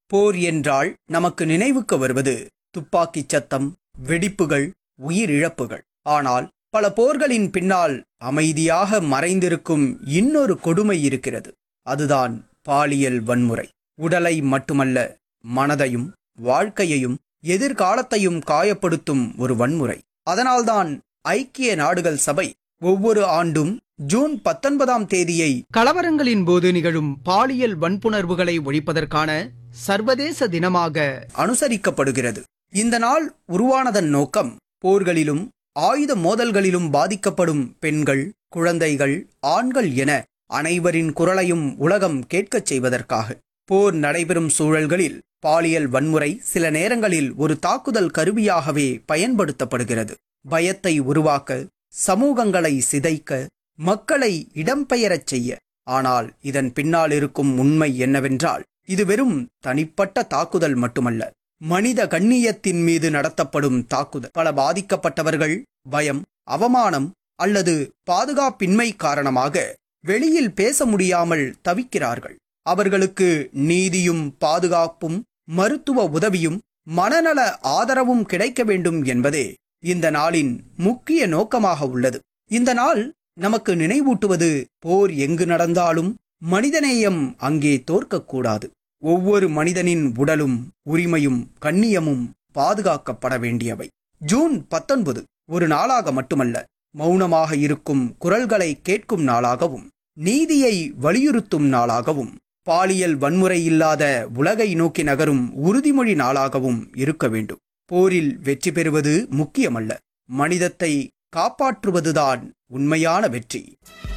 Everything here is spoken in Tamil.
போர் என்றால் நமக்கு நினைவுக்கு வருவது துப்பாக்கிச் சத்தம் வெடிப்புகள் உயிரிழப்புகள் ஆனால் பல போர்களின் பின்னால் அமைதியாக மறைந்திருக்கும் இன்னொரு கொடுமை இருக்கிறது அதுதான் பாலியல் வன்முறை உடலை மட்டுமல்ல மனதையும் வாழ்க்கையையும் எதிர்காலத்தையும் காயப்படுத்தும் ஒரு வன்முறை அதனால்தான் ஐக்கிய நாடுகள் சபை ஒவ்வொரு ஆண்டும் ஜூன் பத்தொன்பதாம் தேதியை கலவரங்களின் போது நிகழும் பாலியல் வன்புணர்வுகளை ஒழிப்பதற்கான சர்வதேச தினமாக அனுசரிக்கப்படுகிறது இந்த நாள் உருவானதன் நோக்கம் போர்களிலும் ஆயுத மோதல்களிலும் பாதிக்கப்படும் பெண்கள் குழந்தைகள் ஆண்கள் என அனைவரின் குரலையும் உலகம் கேட்கச் செய்வதற்காக போர் நடைபெறும் சூழல்களில் பாலியல் வன்முறை சில நேரங்களில் ஒரு தாக்குதல் கருவியாகவே பயன்படுத்தப்படுகிறது பயத்தை உருவாக்க சமூகங்களை சிதைக்க மக்களை இடம்பெயரச் செய்ய ஆனால் இதன் பின்னால் இருக்கும் உண்மை என்னவென்றால் இது வெறும் தனிப்பட்ட தாக்குதல் மட்டுமல்ல மனித கண்ணியத்தின் மீது நடத்தப்படும் தாக்குதல் பல பாதிக்கப்பட்டவர்கள் பயம் அவமானம் அல்லது பாதுகாப்பின்மை காரணமாக வெளியில் பேச முடியாமல் தவிக்கிறார்கள் அவர்களுக்கு நீதியும் பாதுகாப்பும் மருத்துவ உதவியும் மனநல ஆதரவும் கிடைக்க வேண்டும் என்பதே இந்த நாளின் முக்கிய நோக்கமாக உள்ளது இந்த நாள் நமக்கு நினைவூட்டுவது போர் எங்கு நடந்தாலும் மனிதநேயம் அங்கே தோற்கக்கூடாது ஒவ்வொரு மனிதனின் உடலும் உரிமையும் கண்ணியமும் பாதுகாக்கப்பட வேண்டியவை ஜூன் பத்தொன்பது ஒரு நாளாக மட்டுமல்ல மௌனமாக இருக்கும் குரல்களை கேட்கும் நாளாகவும் நீதியை வலியுறுத்தும் நாளாகவும் பாலியல் வன்முறை இல்லாத உலகை நோக்கி நகரும் உறுதிமொழி நாளாகவும் இருக்க வேண்டும் போரில் வெற்றி பெறுவது முக்கியமல்ல மனிதத்தை காப்பாற்றுவதுதான் உண்மையான வெற்றி